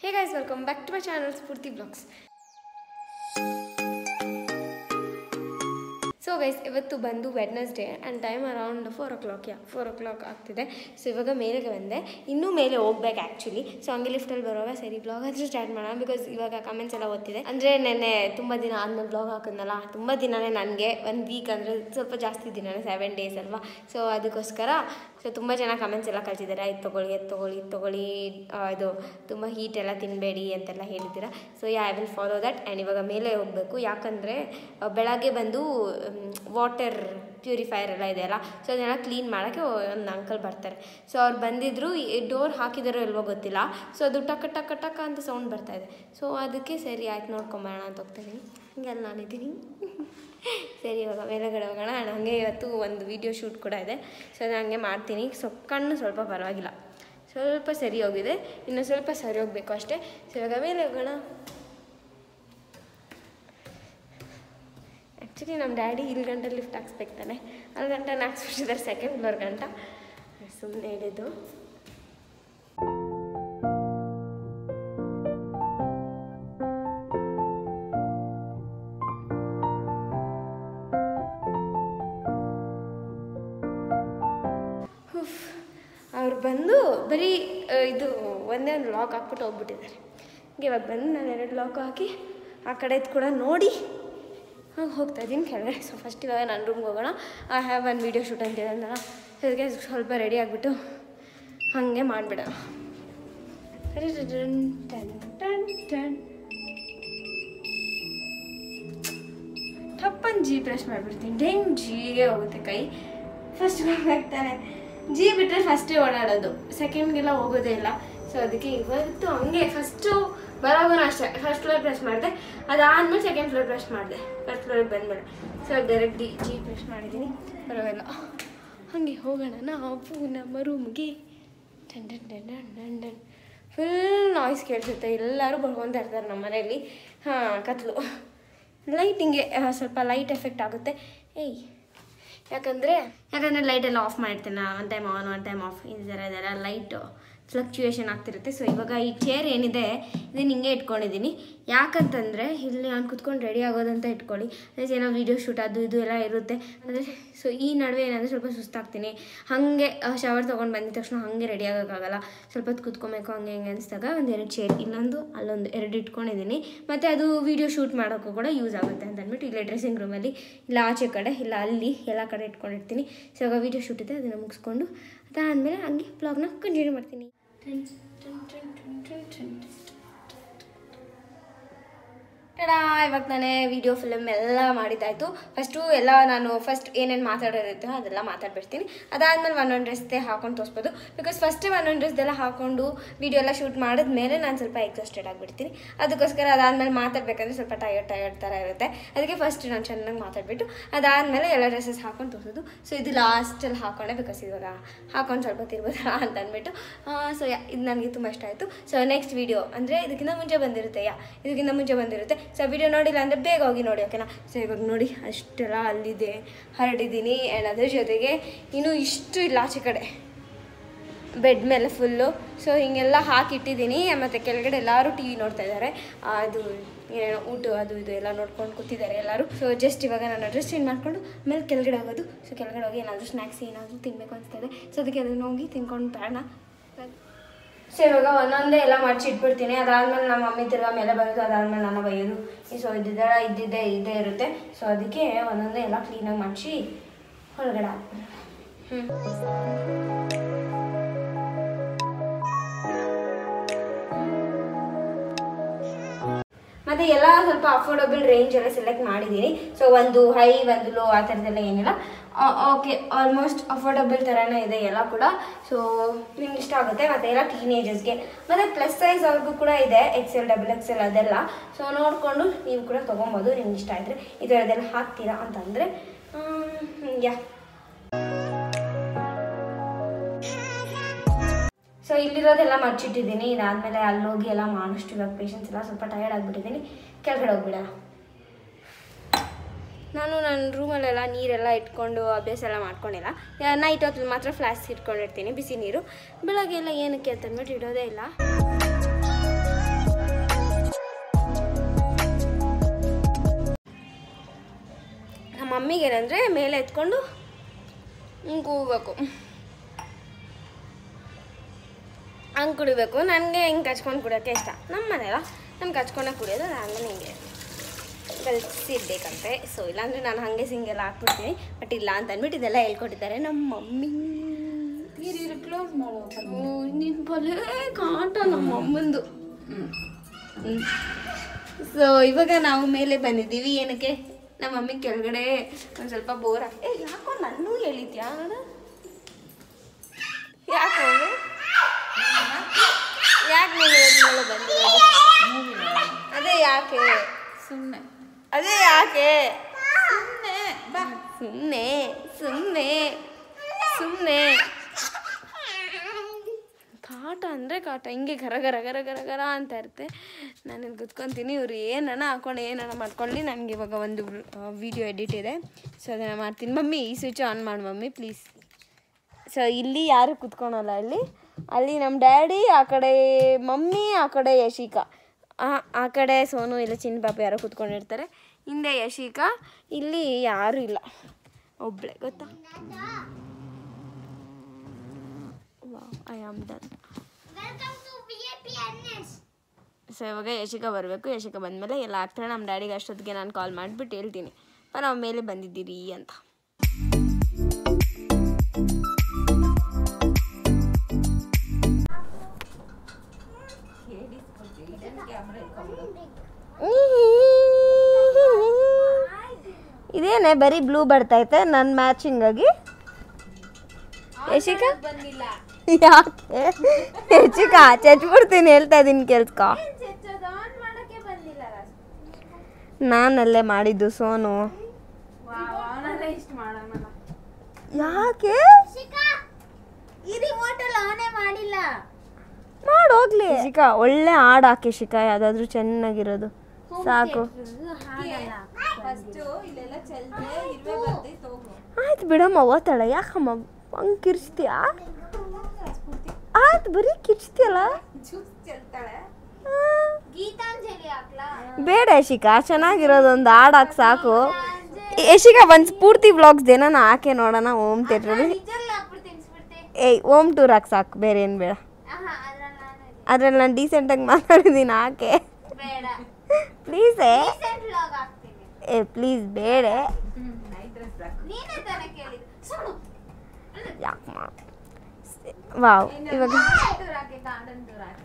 Hey guys welcome back to my channel Spoorthi blogs so guys ಇವತ್ತು ಬಂದು Wednesday and time around four o'clock ya four o'clock ಆಗ್ತಿದೆ so ಇವಾಗ ಮೇಲೆಗೆ ಬಂದೆ ಇನ್ನೂ ಮೇಲೆ ಹೋಗ್ಬೇಕು ಆ್ಯಕ್ಚುಲಿ ಸೊ ಹಂಗೆ ಲಿಫ್ಟಲ್ಲಿ ಬರುವಾಗ ಸರಿ ಬ್ಲಾಗ್ ಆದರೂ ಸ್ಟಾರ್ಟ್ ಮಾಡೋಣ ಬಿಕಾಸ್ ಇವಾಗ ಕಮೆಂಟ್ಸ್ ಎಲ್ಲ ಓದ್ತಿದೆ ಅಂದರೆ ನೆನ್ನೆ ತುಂಬ ದಿನ ಆದ್ಮೇಲೆ ಬ್ಲಾಗ್ ಹಾಕಿದ್ನಲ್ಲ ತುಂಬ ದಿನನೇ ನನಗೆ ಒಂದು ವೀಕ್ ಅಂದರೆ ಸ್ವಲ್ಪ ಜಾಸ್ತಿ ದಿನನೇ ಸೆವೆನ್ ಡೇಸ್ ಅಲ್ವಾ ಸೊ ಅದಕ್ಕೋಸ್ಕರ ಸೊ ತುಂಬ ಜನ ಕಮೆಂಟ್ಸ್ ಎಲ್ಲ ಕಳ್ಸಿದ್ದಾರೆ ಇದು ತೊಗೊಳ್ಳಿ ಇದು ತೊಗೊಳ್ಳಿ ಇದು ತೊಗೊಳ್ಳಿ ಆ, ಇದು ತುಂಬ ಹೀಟ್ ಎಲ್ಲ ತಿನ್ನಬೇಡಿ ಅಂತೆಲ್ಲ ಹೇಳಿದ್ದೀರಾ so ya I will follow that and ಇವಾಗ ಮೇಲೆ ಹೋಗಬೇಕು ಯಾಕಂದರೆ ಬೆಳಗ್ಗೆ ಬಂದು ವಾಟರ್ ಪ್ಯೂರಿಫೈಯರ್ ಎಲ್ಲ ಇದೆಯಲ್ಲ ಸೊ ಅದನ್ನೆಲ್ಲ ಕ್ಲೀನ್ ಮಾಡೋಕ್ಕೆ ಒಂದು ಅಂಕಲ್ ಬರ್ತಾರೆ ಸೊ ಅವ್ರು ಬಂದಿದ್ರು ಡೋರ್ ಹಾಕಿದಾರೋ ಇಲ್ವೋ ಗೊತ್ತಿಲ್ಲ ಸೊ ಅದು ಟಕ ಟಕ ಟಕ ಅಂತ ಸೌಂಡ್ ಬರ್ತಾ ಇದೆ ಸೊ ಅದಕ್ಕೆ ಸರಿ ಆಯ್ತು ನೋಡ್ಕೊಂಬರೋಣ ಅಂತ ಹೋಗ್ತಾಯಿದ್ದೀನಿ ಹಿಂಗೆಲ್ಲ ನಾನಿದ್ದೀನಿ ಸರಿ ಇವಾಗ ಮೇಲೆಗಡೆ ಹೋಗೋಣ ಆ್ಯಂಡ್ ಹಾಗೆ ಇವತ್ತು ಒಂದು ವಿಡಿಯೋ ಶೂಟ್ ಕೂಡ ಇದೆ ಸೊ ಅದು ಹಂಗೆ ಮಾಡ್ತೀನಿ ಸೊ ಕಣ್ಣು ಸ್ವಲ್ಪ ಪರವಾಗಿಲ್ಲ ಸ್ವಲ್ಪ ಸರಿ ಹೋಗಿದೆ ಇನ್ನು ಸ್ವಲ್ಪ ಸರಿ ಹೋಗಬೇಕು ಅಷ್ಟೇ ಸೊ ಇವಾಗ ಮೇಲೆ ಹೋಗೋಣ ಆ್ಯಕ್ಚುಲಿ ನಮ್ಮ ಡ್ಯಾಡಿ ಇಲ್ಲಿ ಗಂಟೆ ಲಿಫ್ಟ್ ಹಾಕ್ಸ್ಬೇಕು ತಾನೆ ಅಲ್ಲಿ ಗಂಟೆ ಹಾಕ್ಸ್ಬಿಟ್ಟಿದ್ದಾರೆ ಸೆಕೆಂಡ್ ಫ್ಲೋರ್ ಗಂಟ ಸುಮ್ಮನೆ ಹೇಳಿದ್ದು ಉಫ್. ಅವ್ರು ಬಂದು ಬರೀ ಆ, ಇದು ಒಂದೇ ಒಂದು ಲಾಕ್ ಹಾಕ್ಬಿಟ್ಟು ಹೋಗ್ಬಿಟ್ಟಿದ್ದಾರೆ ಹಂಗೆ ಇವಾಗ ಬಂದು ನಾನು ಎರಡು ಲಾಕ್ ಹಾಕಿ ಆ ಕಡೆದು ಕೂಡ ನೋಡಿ ಹಾಗೆ ಹೋಗ್ತಾ ಇದ್ದೀನಿ ಕೆಳಗಡೆ ಸೊ ಫಸ್ಟ್ ಇವಾಗ ನನ್ನ ರೂಮ್ಗೆ ಹೋಗೋಣ I have one video shoot ಅಂತ ಹೇಳಿದ್ನಲ್ಲ ಸೊ ಅದಕ್ಕೆ ಸ್ವಲ್ಪ ರೆಡಿ ಆಗಿಬಿಟ್ಟು ಹಾಗೆ ಮಾಡಿಬಿಡೋಣ ಟನ್ ಟನ್ ಟನ್ ಟಪ್ಪನ್ ಜಿ ಪ್ರೆಸ್ ಮಾಡಿಬಿಡ್ತೀನಿ ಡೆಂಗ್ ಜಿಗೆ ಹೋಗುತ್ತೆ ಕೈ ಫಸ್ಟ್ ಹೋಗ್ತಾನೆ ಜಿ ಬಿಟ್ಟರೆ ಫಸ್ಟೇ ಓಡಾಡೋದು ಸೆಕೆಂಡ್ಗೆಲ್ಲ ಹೋಗೋದೇ ಇಲ್ಲ ಸೊ ಅದಕ್ಕೆ ಇವತ್ತು ಹಂಗೆ ಫಸ್ಟು ಬರೋಗೋಣ ಅಷ್ಟೇ ಫಸ್ಟ್ ಫ್ಲೋರ್ ಪ್ರೆಸ್ ಮಾಡಿದೆ ಅದಾದ್ಮೇಲೆ ಸೆಕೆಂಡ್ ಫ್ಲೋರ್ ಪ್ರೆಸ್ ಮಾಡಿದೆ ಫಸ್ಟ್ ಫ್ಲೋರಿಗೆ ಬಂದ್ಮೇಲೆ so direct D G press ಮಾಡಿದ್ದೀನಿ ಪರವಾಗಿಲ್ಲ ಹಾಗೆ ಹೋಗೋಣ ನಾವು ನಮ್ಮ ರೂಮ್ಗೆ ಟನ್ ಟನ್ ಟನ್ ಟನ್ ಟನ್ ಟನ್ ಫುಲ್ ನಾಯ್ಸ್ ಕೇಳಿಸುತ್ತೆ ಎಲ್ಲರೂ ಬರ್ಕೊತಾ ಇರ್ತಾರೆ ನಮ್ಮ ಮನೆಯಲ್ಲಿ ಹಾಂ ಕತ್ಲು ಲೈಟಿಂಗೆ ಸ್ವಲ್ಪ ಲೈಟ್ ಎಫೆಕ್ಟ್ ಆಗುತ್ತೆ ಏಯ್ ಯಾಕಂದರೆ ಯಾಕಂದರೆ ಲೈಟೆಲ್ಲ ಆಫ್ ಮಾಡಿರ್ತೀನಿ one time on one time off ಈ ಥರ ಇದೆಲ್ಲ ಲೈಟು ಫ್ಲಕ್ಚುಯೇಷನ್ ಆಗ್ತಿರುತ್ತೆ ಸೊ ಇವಾಗ ಈ ಚೇರ್ ಏನಿದೆ ಇದನ್ನ ಹಿಂಗೆ ಇಟ್ಕೊಂಡಿದ್ದೀನಿ ಯಾಕಂತಂದರೆ ಇಲ್ಲಿ ನಾನು ಕುತ್ಕೊಂಡು ರೆಡಿ ಆಗೋದಂತ ಇಟ್ಕೊಳ್ಳಿ ಅಂದರೆ ಏನೋ ವೀಡಿಯೋ ಶೂಟ್ ಅದು ಇದು ಎಲ್ಲ ಇರುತ್ತೆ ಅಂದರೆ ಸೊ ಈ ನಡುವೆ ಏನಂದರೆ ಸ್ವಲ್ಪ ಸುಸ್ತಾಗ್ತೀನಿ ಹಾಗೆ ಶವರ್ ತೊಗೊಂಡು ಬಂದಿದ ತಕ್ಷಣ ಹಾಗೆ ರೆಡಿ ಆಗೋಕ್ಕಾಗಲ್ಲ ಸ್ವಲ್ಪ ಹೊತ್ತು ಕುತ್ಕೊಬೇಕು ಹಂಗೆ ಹಿಂಗೆ ಅನಿಸಿದಾಗ ಒಂದು ಎರಡು ಚೇರ್ ಇಲ್ಲೊಂದು ಅಲ್ಲೊಂದು ಎರಡು ಇಟ್ಕೊಂಡಿದ್ದೀನಿ ಮತ್ತು ಅದು ವೀಡಿಯೋ ಶೂಟ್ ಮಾಡೋಕ್ಕೂ ಕೂಡ ಯೂಸ್ ಆಗುತ್ತೆ ಅಂತ ಅಂದ್ಬಿಟ್ಟು ಇಲ್ಲೇ ಡ್ರೆಸ್ಸಿಂಗ್ ರೂಮಲ್ಲಿ ಇಲ್ಲ ಆಚೆ ಕಡೆ ಇಲ್ಲ ಅಲ್ಲಿ ಎಲ್ಲ ಕಡೆ ಇಟ್ಕೊಂಡಿರ್ತೀನಿ ಸೊ ಇವಾಗ ವೀಡಿಯೋ ಶೂಟ್ ಇದೆ ಅದನ್ನು ಮುಗಿಸ್ಕೊಂಡು ಅದಾದಮೇಲೆ ಹಂಗೆ ಬ್ಲಾಗ್ನ ಕಂಟಿನ್ಯೂ ಮಾಡ್ತೀನಿ ಟಡಾ ಇವಾಗ ನಾನೇ ವಿಡಿಯೋ ಫಿಲಮ್ ಎಲ್ಲ ಮಾಡಿದ್ದಾಯಿತು ಫಸ್ಟು ಎಲ್ಲ ನಾನು ಫಸ್ಟ್ ಏನೇನು ಮಾತಾಡೋದಿತ್ತು ಅದೆಲ್ಲ ಮಾತಾಡ್ಬಿಡ್ತೀನಿ ಅದಾದಮೇಲೆ ಒಂದೊಂದು ಡ್ರೆಸ್ದೇ ಹಾಕೊಂಡು ತೋರಿಸ್ಬೋದು ಬಿಕಾಸ್ ಫಸ್ಟೇ ಒಂದೊಂದು ಡ್ರೆಸ್ದೆಲ್ಲ ಹಾಕೊಂಡು ವಿಡಿಯೋ ಎಲ್ಲ ಶೂಟ್ ಮಾಡಿದ್ಮೇಲೆ ನಾನು ಸ್ವಲ್ಪ ಎಕ್ಸಾಸ್ಟೆಡ್ ಆಗಿಬಿಡ್ತೀನಿ ಅದಕ್ಕೋಸ್ಕರ ಅದಾದಮೇಲೆ ಮಾತಾಡಬೇಕಂದ್ರೆ ಸ್ವಲ್ಪ ಟಯರ್ಡ್ ಟಯರ್ಡ್ ಥರ ಇರುತ್ತೆ ಅದಕ್ಕೆ ಫಸ್ಟ್ ನಾನು ಚೆನ್ನಾಗಿ ಮಾತಾಡ್ಬಿಟ್ಟು ಅದಾದಮೇಲೆ ಎಲ್ಲ ಡ್ರೆಸ್ಸಸ್ ಹಾಕೊಂಡು ತೋರಿಸೋದು ಸೊ ಇದು ಲಾಸ್ಟಲ್ಲಿ ಹಾಕೊಂಡೆ ಬಿಕಾಸ್ ಇವಾಗ ಹಾಕೊಂಡು ಸ್ವಲ್ಪ ತಿರ್ಬೋದಲ್ಲ ಅಂತ ಅಂದ್ಬಿಟ್ಟು ಸೊ ಯಾ ಇದು ನನಗೆ ತುಂಬ ಇಷ್ಟ ಆಯಿತು ಸೊ ನೆಕ್ಸ್ಟ್ ವಿಡಿಯೋ ಅಂದರೆ ಇದಕ್ಕಿಂತ ಮುಂಚೆ ಬಂದಿರುತ್ತೆ ಯಾ ಇದಕ್ಕಿಂತ ಮುಂಚೆ ಬಂದಿರುತ್ತೆ ಸೊ ವಿಡಿಯೋ ನೋಡಿಲ್ಲ ಅಂದರೆ ಬೇಗ ಹೋಗಿ ನೋಡಿ ಓಕೆನಾ ಸೊ ಇವಾಗ ನೋಡಿ ಅಷ್ಟೆಲ್ಲ ಅಲ್ಲಿದೆ ಹರಡಿದ್ದೀನಿ ಆ್ಯಂಡ್ ಅದ್ರ ಜೊತೆಗೆ ಇನ್ನೂ ಇಷ್ಟು ಇಲ್ಲ ಆಚೆ ಕಡೆ ಬೆಡ್ ಮೇಲೆ ಫುಲ್ಲು ಸೊ ಹಿಂಗೆಲ್ಲ ಹಾಕಿಟ್ಟಿದ್ದೀನಿ ಮತ್ತು ಕೆಳಗಡೆ ಎಲ್ಲರೂ ಟಿ ವಿ ನೋಡ್ತಾ ಇದ್ದಾರೆ ಅದು ಏನೇನೋ ಊಟ ಅದು ಇದು ಎಲ್ಲ ನೋಡ್ಕೊಂಡು ಕೂತಿದ್ದಾರೆ ಎಲ್ಲರೂ ಸೊ ಜಸ್ಟ್ ಇವಾಗ ನಾನು ಡ್ರೆಸ್ ಚೇಂಜ್ ಮಾಡಿಕೊಂಡು ಆಮೇಲೆ ಕೆಳಗಡೆ ಹೋಗೋದು ಸೊ ಕೆಳಗಡೆ ಹೋಗಿ ಏನಾದರೂ ಸ್ನ್ಯಾಕ್ಸ್ ಏನಾದರೂ ತಿನ್ನಬೇಕು ಅನಿಸ್ತಾ ಇದೆ ಸೊ ಅದಕ್ಕೆ ಅದನ್ನು ಹೋಗಿ ತಿನ್ಕೊಂಡು ಬೇಡ ಸೊ ಇವಾಗ ಒಂದೊಂದೇ ಎಲ್ಲ ಮಡ್ಚಿಟ್ಬಿಡ್ತೀನಿ ಅದಾದ್ಮೇಲೆ ನಮ್ಮ ಮಮ್ಮಿ ತಿರ್ಗಾ ಮೇಲೆ ಬರೋದು ಅದಾದ್ಮೇಲೆ ನನ್ನ ಬೈಯೋದು ಸೊ ಇದ್ದಿದ್ದೆಲ್ಲ ಇದ್ದಿದ್ದೇ ಇದ್ದೇ ಇರುತ್ತೆ ಸೊ ಅದಕ್ಕೆ ಒಂದೊಂದೇ ಎಲ್ಲ ಕ್ಲೀನಾಗಿ ಮಡ್ಚಿ ಒಳಗಡೆ ಹಾಕ್ತೀನಿ ಹ್ಞೂ ಮತ್ತು ಎಲ್ಲ ಸ್ವಲ್ಪ ಅಫೋರ್ಡಬಲ್ ರೇಂಜ್ ಎಲ್ಲ ಸೆಲೆಕ್ಟ್ ಮಾಡಿದ್ದೀನಿ ಸೊ ಒಂದು ಹೈ ಒಂದು ಲೋ ಆ ಥರದ್ದೆಲ್ಲ ಏನಿಲ್ಲ ಓಕೆ ಆಲ್ಮೋಸ್ಟ್ ಅಫೋರ್ಡಬಲ್ ಥರನೇ ಇದೆ ಎಲ್ಲ ಕೂಡ ಸೊ ನಿಮ್ಗೆ ಇಷ್ಟ ಆಗುತ್ತೆ ಮತ್ತು ಎಲ್ಲ ಟೀನೇಜರ್ಸ್ಗೆ ಮತ್ತು ಪ್ಲಸ್ ಸೈಜ್ ಅವ್ರಿಗೂ ಕೂಡ ಇದೆ ಎಕ್ಸೆಲ್ ಡಬಲ್ ಎಕ್ಸೆಲ್ ಅದೆಲ್ಲ ಸೊ ನೋಡಿಕೊಂಡು ನೀವು ಕೂಡ ತೊಗೊಬೋದು ನಿಮ್ಗೆ ಇಷ್ಟ ಆದರೆ ಈ ಥರದ್ದೆಲ್ಲ ಹಾಕ್ತೀರಾ ಅಂತಂದರೆ ಯಾ ಸೊ ಇಲ್ಲಿರೋದೆಲ್ಲ ಮರ್ಚಿಟ್ಟಿದ್ದೀನಿ ಇದಾದಮೇಲೆ ಅಲ್ಲಿ ಹೋಗಿ ಎಲ್ಲ ಮಾಡೋಷ್ಟು ಇವಾಗ ಪೇಷನ್ಸ್ ಎಲ್ಲ ಸ್ವಲ್ಪ ಟಯರ್ಡ್ ಆಗಿಬಿಟ್ಟಿದ್ದೀನಿ ಕೆಳಗಡೆ ಹೋಗ್ಬಿಡೋಣ ನಾನು ನನ್ನ ರೂಮಲ್ಲೆಲ್ಲ ನೀರೆಲ್ಲ ಇಟ್ಕೊಂಡು ಅಭ್ಯಾಸ ಎಲ್ಲ ಮಾಡ್ಕೊಂಡಿಲ್ಲ ನೈಟ್ ಹೊತ್ತು ಮಾತ್ರ ಫ್ಲಾಸ್ಕ್ ಇಟ್ಕೊಂಡಿರ್ತೀನಿ ಬಿಸಿ ನೀರು ಬೆಳಗ್ಗೆ ಎಲ್ಲ ಏನಕ್ಕೆ ಅಂತ ಅಂದ್ಬಿಟ್ಟು ಇಡೋದೇ ಇಲ್ಲ ಮಮ್ಮಿಗೆ ಏನಂದರೆ ಮೇಲೆ ಎತ್ಕೊಂಡು ಹಿಂಗೆ ಕೂಗಬೇಕು ಹಂಗೆ ಕುಡಿಬೇಕು ನನಗೆ ಹಿಂಗೆ ಕಚ್ಕೊಂಡು ಕುಡಿಯೋಕ್ಕೆ ಇಷ್ಟ ನಮ್ಮ ಮನೆಯಲ್ಲ ನಮ್ಗೆ ಕಚ್ಕೊಂಡೆ ಕುಡಿಯೋದು ಆಮೇಲೆ ಹಿಂಗೆ ಕಲಿಸಿರ್ಬೇಕಂತೆ ಸೊ ಇಲ್ಲಾಂದರೆ ನಾನು ಹಾಗೆ ಸಿಂಗೆಲ್ಲ ಹಾಕ್ಬಿಡ್ತೀನಿ ಬಟ್ ಇಲ್ಲ ಅಂತ ಅಂದ್ಬಿಟ್ಟು ಇದೆಲ್ಲ ಹೇಳ್ಕೊಟ್ಟಿದ್ದಾರೆ ನಮ್ಮ ಮಮ್ಮಿ ಕ್ಲೋಸ್ ಮಾಡು ನೀನು ಬಲೇ ಕಾಟ ನಮ್ಮ ಅಮ್ಮಂದು ಸೊ ಇವಾಗ ನಾವು ಮೇಲೆ ಬಂದಿದ್ದೀವಿ ಏನಕ್ಕೆ ನಮ್ಮ ಮಮ್ಮಿ ಕೆಳಗಡೆ ಒಂದು ಸ್ವಲ್ಪ ಬೋರ್ ಏ ಯಾಕೋ ನನ್ನೂ ಹೇಳಿದ್ಯಾ ನೋಡು ಯಾಕೋ ಯಾಕೆ ನೀನು ಇವತ್ತು ಮೇಲೆ ಬಂದಿರೋದು ಅದೇ ಯಾಕೆ ಸುಮ್ಮನೆ ಅದೇ ಯಾಕೆ ಸುಮ್ಮನೆ ಬಾ ಸುಮ್ಮನೆ ಸುಮ್ಮನೆ ಸುಮ್ಮನೆ ಕಾಟ ಅಂದರೆ ಕಾಟ ಹಿಂಗೆ ಗರ ಗರ ಗರ ಗರ ಗರ ಅಂತ ಇರುತ್ತೆ ನಾನು ಕುತ್ಕೊತೀನಿ ಇವ್ರು ಏನನ ಹಾಕೊಂಡು ಏನನ ಮಾಡ್ಕೊಳ್ಳಿ ನನಗೆ ಇವಾಗ ಒಂದು ವಿಡಿಯೋ ಎಡಿಟ್ ಇದೆ ಸೊ ಅದನ್ನು ಮಾಡ್ತೀನಿ ಮಮ್ಮಿ ಈ ಸ್ವಿಚ್ ಆನ್ ಮಾಡಿ ಮಮ್ಮಿ ಪ್ಲೀಸ್ ಸೊ ಇಲ್ಲಿ ಯಾರು ಕುತ್ಕೊಳಲ್ಲ ಅಲ್ಲಿ ಅಲ್ಲಿ ನಮ್ಮ ಡ್ಯಾಡಿ ಆ ಕಡೆ ಮಮ್ಮಿ ಆ ಕಡೆ ಯಶಿಕಾ ಆ ಆ ಕಡೆ ಸೋನು ಇಲ್ಲ ಚಿನ್ನ ಪಾಪ ಯಾರೋ ಕುತ್ಕೊಂಡಿರ್ತಾರೆ ಹಿಂದೆ ಯಶಿಕಾ ಇಲ್ಲಿ ಯಾರೂ ಇಲ್ಲ ಒಬ್ಳೆ ಗೊತ್ತಾ ಐ ಆಮ್ ಡನ್ ಸೊ ಇವಾಗ ಯಶಿಕಾ ಬರಬೇಕು ಯಶಿಕಾ ಬಂದಮೇಲೆ ಎಲ್ಲ ಆಗ್ತಾಳೆ ನಮ್ಮ ಡ್ಯಾಡಿಗೆ ಅಷ್ಟೊತ್ತಿಗೆ ನಾನು ಕಾಲ್ ಮಾಡಿಬಿಟ್ಟು ಹೇಳ್ತೀನಿ ಅಪ್ಪ ನಾವು ಮೇಲೆ ಬಂದಿದ್ದೀರಿ ಅಂತ ಇದೇನೆ ಬರೀ ಬ್ಲೂ ಬರ್ತೈತೆ ನನ್ನ ಮ್ಯಾಚಿಂಗ್ ಆಗಿ ಯಶಿಕಾ ಬಂದಿಲ್ಲ ಯಾಕೆ ಯಶಿಕಾ ಚಚ್ಬಿಡ್ತೀನಿ ಹೇಳ್ತಾ ಇದೀನಿ ಕೇಳ್ಸ್ಕೊ ಚೆಚ್ಚೋದು ಆನ್ ಮಾಡಕ್ಕೆ ಬಂದಿಲ್ಲ ನಾನಲ್ಲೇ ಮಾಡಿದ್ದು ಸೋನು ಅವನಲ್ಲ ಇಷ್ಟು ಮಾಡೋಣಲ್ಲ ಯಾಕೆ ಈ ರಿಮೋಟ್ ಅಲ್ಲಿ ಆನೇ ಮಾಡಿಲ್ಲ ಮಾಡೋಗ್ಲಿ ಶಿಖಾ ಒಳ್ಳೆ ಹಾಡು ಹಾಕಿ ಶಿಖಾ ಯಾವ್ದಾದ್ರು ಚೆನ್ನಾಗಿರೋದು ಸಾಕು ಫಸ್ಟ್ ಇಲ್ಲೆಲ್ಲ ಚೆಲ್ದೆ ಇರುವೆ ಬರ್ದೈತೆ ಹೋಗು ಆಯ್ತು ಬಿಡಮ್ಮ ಓದ್ತಾಳೆ ಯಾಕಮ್ಮ ಹಂಗೆ ಕಿರ್ಚ್ತೀಯಾ ಆಯ್ತು ಬರೀ ಕಿರ್ಚ್ತೀಯಲ್ಲ ಜ್ಯೂಸ್ ಚೆಲ್ತಾಳೆ ಆ. ಗೀತಾಂಜಲಿ ಹಾಕ್ಲಾ ಬೇಡ ಯಶಿಕಾ ಚೆನ್ನಾಗಿರೋದು ಒಂದು ಹಾಡು ಹಾಕಿ ಸಾಕು ಯಶಿಕಾ ಒಂದು ಸ್ಫೂರ್ತಿ ಬ್ಲಾಗ್ಸ್ ಏನಾನ ಹಾಕೆ ನೋಡೋಣ ಓಮ್ ಥಿಯೇಟ್ರಲ್ಲಿ ನಿಜಲ್ಲಿ ಹಾಕ್ಬಿಟ್ಟು ತಿನ್ಸ್ಬಿಡ್ತೆ ಏಯ್ ಓಮ್ ಟೂರ್ ಹಾಕಿ ಸಾಕು ಬೇರೆ ಏನು ಬೇಡ ಆಹಾ ಅದ್ರಲ್ಲಿ ನಾನು ಅದ್ರಲ್ಲಿ ನಾನು ಡೀಸೆಂಟಾಗಿ ಮಾತಾಡಿದ್ದೀನಿ ಹಾಕೆ ಬೇಡ ಪ್ಲೀಸೇ ರೀಸೆಂಟ್ ವ್ಲಾಗ್ ಹಾಕ್ತೀನಿ ಏ ಪ್ಲೀಸ್ ಬೇಡ ನೀನೇ ತಾನೇ ಕೇಳಿದ್ದು ಸುಮ್ಮನೆ ಯಾಕೆ ಮಾ ವಾವ್ ಇವಾಗ ಟೂರ್ ಹಾಕಿ ಗಾರ್ಡನ್ ಟೂರ್ ಹಾಕಿ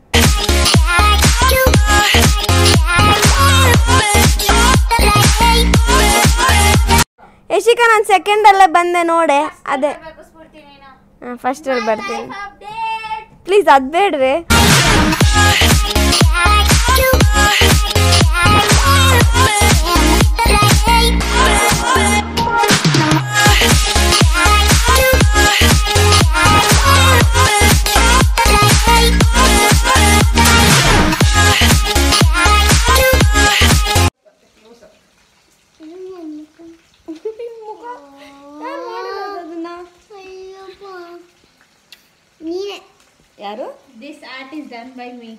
ಯಶಿಕಾ ನಾನು ಸೆಕೆಂಡಲ್ಲೇ ಬಂದೆ ನೋಡೆ ಅದೇ ಬರ್ಬೇಕು ಸ್ಫೂರ್ತಿ ನೀನು ಫಸ್ಟಲ್ಲಿ ಬರ್ತೀನಿ ಅಪ್ಡೇಟ್ ಪ್ಲೀಸ್ ಅದು ಬೇಡ್ವೆ ಯಾರು this art is done by me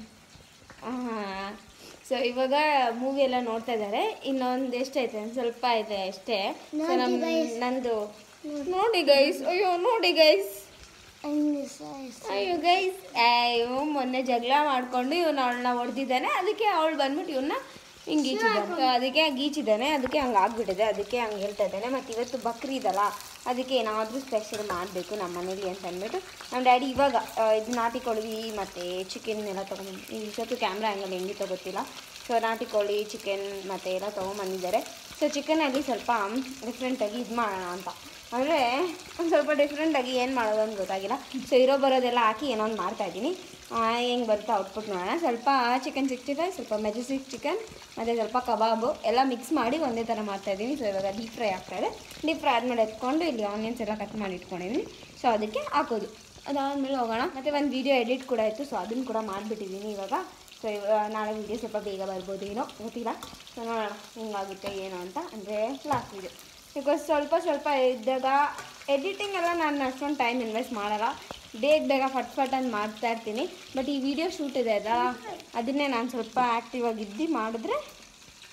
so ಇವಾಗ ಮೂವಿ ಎಲ್ಲ ನೋಡ್ತಾ ಇದ್ದಾರೆ ಇನ್ನೊಂದು ಎಷ್ಟೈತೆ ಒಂದು ಸ್ವಲ್ಪ ಇದೆ ಅಷ್ಟೇ ಸೊ ನಮ್ಮ ನಂದು ನೋಡಿ ಗೈಸ್ ಅಯ್ಯೋ ನೋಡಿ ಗೈಸ್ ಅಯ್ಯೋ ಗೈಸ್ ಇವ್ ಮೊನ್ನೆ ಜಗಳ ಮಾಡ್ಕೊಂಡು ಇವನು ಅವಳನ್ನ ಹೊಡೆದಿದ್ದಾನೆ ಅದಕ್ಕೆ ಅವಳು ಬಂದ್ಬಿಟ್ಟು ಇವನ್ನ ಹಿಂಗೆ ಗೀಚಿದ್ದಾನೆ So ಅದಕ್ಕೆ ಗೀಚಿದ್ದಾನೆ ಅದಕ್ಕೆ ಹಂಗೆ ಆಗ್ಬಿಟ್ಟಿದೆ ಅದಕ್ಕೆ ಹಂಗೆ ಹೇಳ್ತಾ ಇದ್ದಾನೆ ಮತ್ತು ಇವತ್ತು ಬಕ್ರಿ ಇದಲ್ಲ ಅದಕ್ಕೆ ಏನಾದರೂ ಸ್ಪೆಷಲ್ ಮಾಡಬೇಕು ನಮ್ಮ ಮನೇಲಿ ಅಂತ ಅಂದ್ಬಿಟ್ಟು ನಮ್ಮ ಡ್ಯಾಡಿ ಇವಾಗ ಆ, ಇದು ನಾಟಿ ಕೋಳಿ ಮತ್ತು ಚಿಕನ್ ಎಲ್ಲ ತೊಗೊಂಡು ಇಷ್ಟೊತ್ತು ಕ್ಯಾಮ್ರಾ ಆ್ಯಂಗಲ್ ಹೆಂಗಿತ್ತೋ ಗೊತ್ತಿಲ್ಲ ಸೊ ನಾಟಿ ಕೋಳಿ ಚಿಕನ್ ಮತ್ತು ಎಲ್ಲ ತೊಗೊಂಬಂದಿದ್ದಾರೆ ಸೊ ಚಿಕನಲ್ಲಿ ಸ್ವಲ್ಪ ಡಿಫ್ರೆಂಟಾಗಿ ಇದು ಮಾಡೋಣ ಅಂತ ಅಂದರೆ ಒಂದು ಸ್ವಲ್ಪ ಡಿಫ್ರೆಂಟಾಗಿ ಏನು ಮಾಡೋದು ಅಂತ ಗೊತ್ತಾಗಿಲ್ಲ ಸೊ ಇರೋ ಬರೋದೆಲ್ಲ ಹಾಕಿ ಏನೋ ಒಂದು ಮಾಡ್ತಾಯಿದ್ದೀನಿ ಹೆಂಗೆ ಬರುತ್ತೋ ಔಟ್ಪುಟ್ ನೋಡೋಣ ಸ್ವಲ್ಪ ಚಿಕನ್ ಸಿಕ್ಸ್ಟಿ ಫೈವ್ ಸ್ವಲ್ಪ ಮೆಜೆಸ್ಟಿಕ್ ಚಿಕನ್ ಮತ್ತು ಸ್ವಲ್ಪ ಕಬಾಬು ಎಲ್ಲ ಮಿಕ್ಸ್ ಮಾಡಿ ಒಂದೇ ಥರ ಮಾಡ್ತಾಯಿದ್ದೀನಿ ಸೊ ಇವಾಗ ಡೀಪ್ ಫ್ರೈ ಆಗ್ತಾಯಿದೆ ಡೀಪ್ ಫ್ರೈ ಆದಮೇಲೆ ಎತ್ಕೊಂಡು ಇಲ್ಲಿ ಆನಿಯನ್ಸ್ ಎಲ್ಲ ಕಟ್ ಮಾಡಿ ಇಟ್ಕೊಂಡಿದ್ದೀನಿ ಸೊ ಅದಕ್ಕೆ ಹಾಕೋದು ಅದಾದಮೇಲೆ ಹೋಗೋಣ ಮತ್ತು ಒಂದು ವೀಡಿಯೋ ಎಡಿಟ್ ಕೂಡ ಇತ್ತು ಸೊ ಅದನ್ನು ಕೂಡ ಮಾಡಿಬಿಟ್ಟಿದ್ದೀನಿ ಇವಾಗ ಸೊ ನಾಳೆ ವೀಡಿಯೋ ಸ್ವಲ್ಪ ಬೇಗ ಬರ್ಬೋದು ಏನೋ ಗೊತ್ತಿಲ್ಲ ಸೊ ನೋಡೋಣ ಹೆಂಗಾಗುತ್ತೆ ಏನು ಅಂತ ಅಂದರೆ ಲಾಸ್ಟ್ ವೀಡಿಯೋ ಬಿಕಾಸ್ ಸ್ವಲ್ಪ ಸ್ವಲ್ಪ ಇದ್ದಾಗ ಎಡಿಟಿಂಗ್ ಎಲ್ಲ ನಾನು ಅಷ್ಟೊಂದು ಟೈಮ್ ಇನ್ವೆಸ್ಟ್ ಮಾಡಲ್ಲ ಬೇಗ ಬೇಗ ಫಟ್ ಫಟ್ ಅಂತ ಮಾಡ್ತಾ ಇರ್ತೀನಿ ಬಟ್ ಈ ವಿಡಿಯೋ ಶೂಟ್ ಇದೆ ಅಲ್ಲ ಅದನ್ನೇ ನಾನು ಸ್ವಲ್ಪ ಆ್ಯಕ್ಟಿವ್ ಆಗಿದ್ದು ಮಾಡಿದ್ರೆ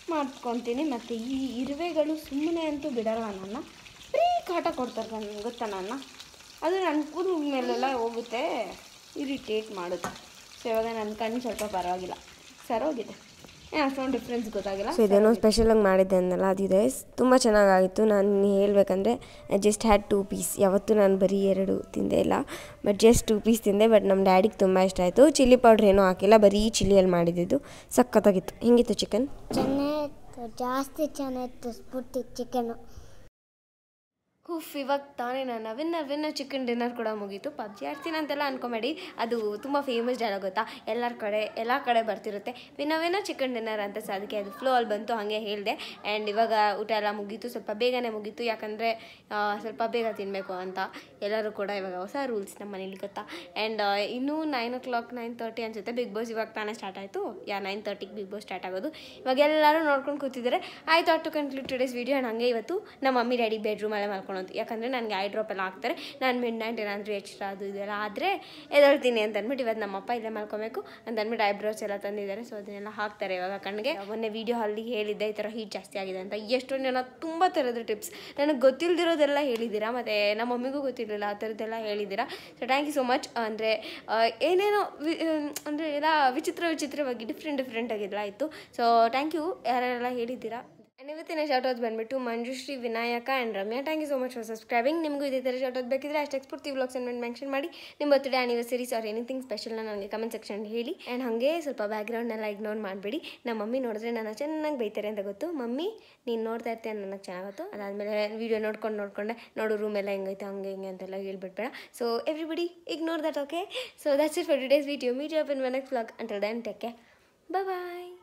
ಮಾಡ್ಕೊತೀನಿ ಮತ್ತು ಈ ಇರುವೆಗಳು ಸುಮ್ಮನೆ ಅಂತೂ ಬಿಡಲ್ಲ ನನ್ನ ಬರೀ ಕಾಟ ಕೊಡ್ತಾರೆ ನನಗೆ ಗೊತ್ತಾ ನನ್ನ ಅದು ನನ್ನ ಕೂದಲು ಮೇಲೆಲ್ಲ ಹೋಗುತ್ತೆ ಇರಿಟೇಟ್ ಮಾಡುತ್ತೆ ಸೊ ಇವಾಗ ನನ್ನ ಕಣ್ಣು ಸ್ವಲ್ಪ ಪರವಾಗಿಲ್ಲ ಸರೋಗಿದೆ ಏನು ಅಷ್ಟೊಂದು ಡಿಫ್ರೆನ್ಸ್ ಗೊತ್ತಾಗಿಲ್ಲ ಸೊ ಇದೇನೋ ಸ್ಪೆಷಲಾಗಿ ಮಾಡಿದ್ದೆ ಅನ್ನಲ್ಲ ಅದಿದೆ ತುಂಬ ಚೆನ್ನಾಗಾಗಿತ್ತು ನಾನು ಹೇಳಬೇಕಂದ್ರೆ ಜಸ್ಟ್ ಹ್ಯಾಡ್ ಟೂ ಪೀಸ್ ಯಾವತ್ತೂ ನಾನು ಬರೀ ಎರಡು ತಿಂದೇ ಇಲ್ಲ ಬಟ್ ಜಸ್ಟ್ ಟೂ ಪೀಸ್ ತಿಂದೆ ಬಟ್ ನಮ್ಮ ಡ್ಯಾಡಿಗೆ ತುಂಬ ಇಷ್ಟ ಆಯಿತು ಚಿಲ್ಲಿ ಪೌಡ್ರ್ ಏನೂ ಹಾಕಿಲ್ಲ ಬರೀ ಚಿಲ್ಲಿಯಲ್ಲಿ ಮಾಡಿದ್ದು ಸಖತ್ತಾಗಿತ್ತು ಹಿಂಗಿತ್ತು ಚಿಕನ್ ಚೆನ್ನಾಗಿತ್ತು ಜಾಸ್ತಿ ಚೆನ್ನಾಗಿತ್ತು ಸ್ಫೂರ್ತಿ ಚಿಕನು ಹುಫ್ ಇವಾಗ ತಾನೇ ನಾನು ವಿನ್ನರ್ ವಿನ್ನರ್ ಚಿಕನ್ ಡಿನ್ನರ್ ಕೂಡ ಮುಗೀತು ಪಬ್ಜಿ ಆಡ್ತೀನಿ ಅಂತೆಲ್ಲ ಅನ್ಕೊಬೇಡಿ ಅದು ತುಂಬ ಫೇಮಸ್ ಡೈಲಾಗ್ ಗೊತ್ತಾ ಎಲ್ಲರ ಕಡೆ ಎಲ್ಲ ಕಡೆ ಬರ್ತಿರುತ್ತೆ ವಿನ್ನರ್ ವಿನ್ನರ್ ಚಿಕನ್ ಡಿನ್ನರ್ ಅಂತ ಸೊ ಅದಕ್ಕೆ ಅದು ಫ್ಲೋ ಅಲ್ಲಿ ಬಂತು ಹಾಗೆ ಹೇಳಿದೆ ಆ್ಯಂಡ್ ಇವಾಗ ಊಟ ಎಲ್ಲ ಮುಗೀತು ಸ್ವಲ್ಪ ಬೇಗನೆ ಮುಗೀತು ಯಾಕಂದರೆ ಸ್ವಲ್ಪ ಬೇಗ ತಿನ್ನಬೇಕು ಅಂತ ಎಲ್ಲರೂ ಕೂಡ ಇವಾಗ ಹೊಸ ರೂಲ್ಸ್ ನಮ್ಮ ಮನೇಲಿ ಗೊತ್ತಾ ಆ್ಯಂಡ್ ಇನ್ನೂ nine o'clock nine thirty ಅನಿಸುತ್ತೆ ಬಿಗ್ ಬಾಸ್ ಇವಾಗ ತಾನೇ ಸ್ಟಾರ್ಟ್ ಆಯಿತು ಯಾ ನೈನ್ ತರ್ಟಿಗೆ ಬಿಗ್ ಬಾಸ್ ಸ್ಟಾರ್ಟ್ ಆಗೋದು ಇವಾಗ ಎಲ್ಲರೂ ನೋಡ್ಕೊಂಡು ಕೂತಿದ್ದಾರೆ I thought to conclude today's video and ಹಂಗೆ ಇವತ್ತು ನಮ್ಮ ಮಮ್ಮಿ ಡ್ಯಾಡಿ ಬೆಡ್ರೂಮಲ್ಲೇ ಮಾಡ್ಕೊಳೋದು ಯಾಕಂದರೆ ನನಗೆ ಐ ಡ್ರಾಪ್ ಎಲ್ಲ ಹಾಕ್ತಾರೆ ನಾನು ಮಿಡ್ ನೈಟ್ ಏನಾದರೂ ಎಕ್ಸ್ಟ್ರಾ ಅದು ಇದೆಲ್ಲ ಆದರೆ ಎದಳ್ತೀನಿ ಅಂತ ಅಂದ್ಬಿಟ್ಟು ಇವತ್ತು ನಮ್ಮಪ್ಪ ಇಲ್ಲೇ ಮಾಡ್ಕೊಬೇಕು ಅಂತ ಅಂದ್ಬಿಟ್ಟು ಐಬ್ರೋಸ್ ಎಲ್ಲ ತಂದಿದ್ದಾರೆ ಸೊ ಅದನ್ನೆಲ್ಲ ಹಾಕ್ತಾರೆ ಇವಾಗ ಕಣ್ಣಿಗೆ ಮೊನ್ನೆ ವೀಡಿಯೋ ಅಲ್ಲಿ ಹೇಳಿದ್ದೆ ಈ ಥರ ಹೀಟ್ ಜಾಸ್ತಿ ಆಗಿದೆ ಅಂತ ಎಷ್ಟೊಂದು ಜನ ತುಂಬ ಥರದ ಟಿಪ್ಸ್ ನನಗೆ ಗೊತ್ತಿಲ್ದಿರೋದೆಲ್ಲ ಹೇಳಿದ್ದೀರಾ ಮತ್ತು ನಮ್ಮ ಮಮ್ಮಿಗೂ ಗೊತ್ತಿರಲಿಲ್ಲ ಆ ಥರದ್ದೆಲ್ಲ ಹೇಳಿದ್ದೀರಾ so thank you so much ಅಂದರೆ ಏನೇನೋ ವಿ ಅಂದರೆ ಎಲ್ಲ ವಿಚಿತ್ರ ವಿಚಿತ್ರವಾಗಿ ಡಿಫ್ರೆಂಟ್ ಡಿಫ್ರೆಂಟ್ ಆಗಿಲ್ಲ ಆಯಿತು ಸೊ ಥ್ಯಾಂಕ್ ಯು ಯಾರೆಲ್ಲ ಹೇಳಿದ್ದೀರಾ ಆ್ಯಂಡ್ ಇವತ್ತಿನ ಶಾರ್ಟೌಟ್ಸ್ ಬಂದುಬಿಟ್ಟು Manjushree Vinayaka and Ramya thank you so much for subscribing ನಿಮಗೂ ಇದೇ ಥರ ಶಾರ್ಟೌಟ್ ಬೇಕಿದ್ರೆ ಅಷ್ಟು ಎಕ್ಸ್ಪೂರ್ತಿ ವ್ಲಾಗ್ಸ್ ಅನ್ನು ಮೆನ್ಷನ್ ಮಾಡಿ ನಿಮ್ಮ ಬರ್ತ್ಡೇ ಆನಿವರ್ಸರೀಸ್ ಆರ್ ಎನಿಥಿಂಗ್ ಸ್ಪೆಷಲ್ನ ನನಗೆ ಕಮೆಂಟ್ ಸೆಕ್ಷನ್ ಹೇಳಿ ಆ್ಯಂಡ್ ಹಾಗೆ ಸ್ವಲ್ಪ ಬ್ಯಾಕ್ಗ್ರೌಂಡ್ನೆಲ್ಲ ಇಗ್ನೋರ್ ಮಾಡಬೇಡಿ ನಮ್ಮ ಮಮ್ಮಿ ನೋಡಿದ್ರೆ ನನ್ನ ಚೆನ್ನಾಗಿ ಬೈತಾರೆ ಅಂತ ಗೊತ್ತು ಮಮ್ಮಿ ನೀನು ನೋಡ್ತಾ ಇರ್ತೀಯ ನನಗೆ ಚೆನ್ನಾಗತ್ತು ಅದಾದಮೇಲೆ ವೀಡಿಯೋ ನೋಡ್ಕೊಂಡು ನೋಡ್ಕೊಂಡೆ ನೋಡು ರೂಮ್ ಎಲ್ಲ ಹೆಂಗೈತೆ ಹಂಗೆ ಹಿಂಗೆ ಅಂತೆಲ್ಲ ಹೇಳ್ಬಿಡ್ಬೇಡ so everybody ignore that okay so that's it for today's video meet up in my next vlog until then take care bye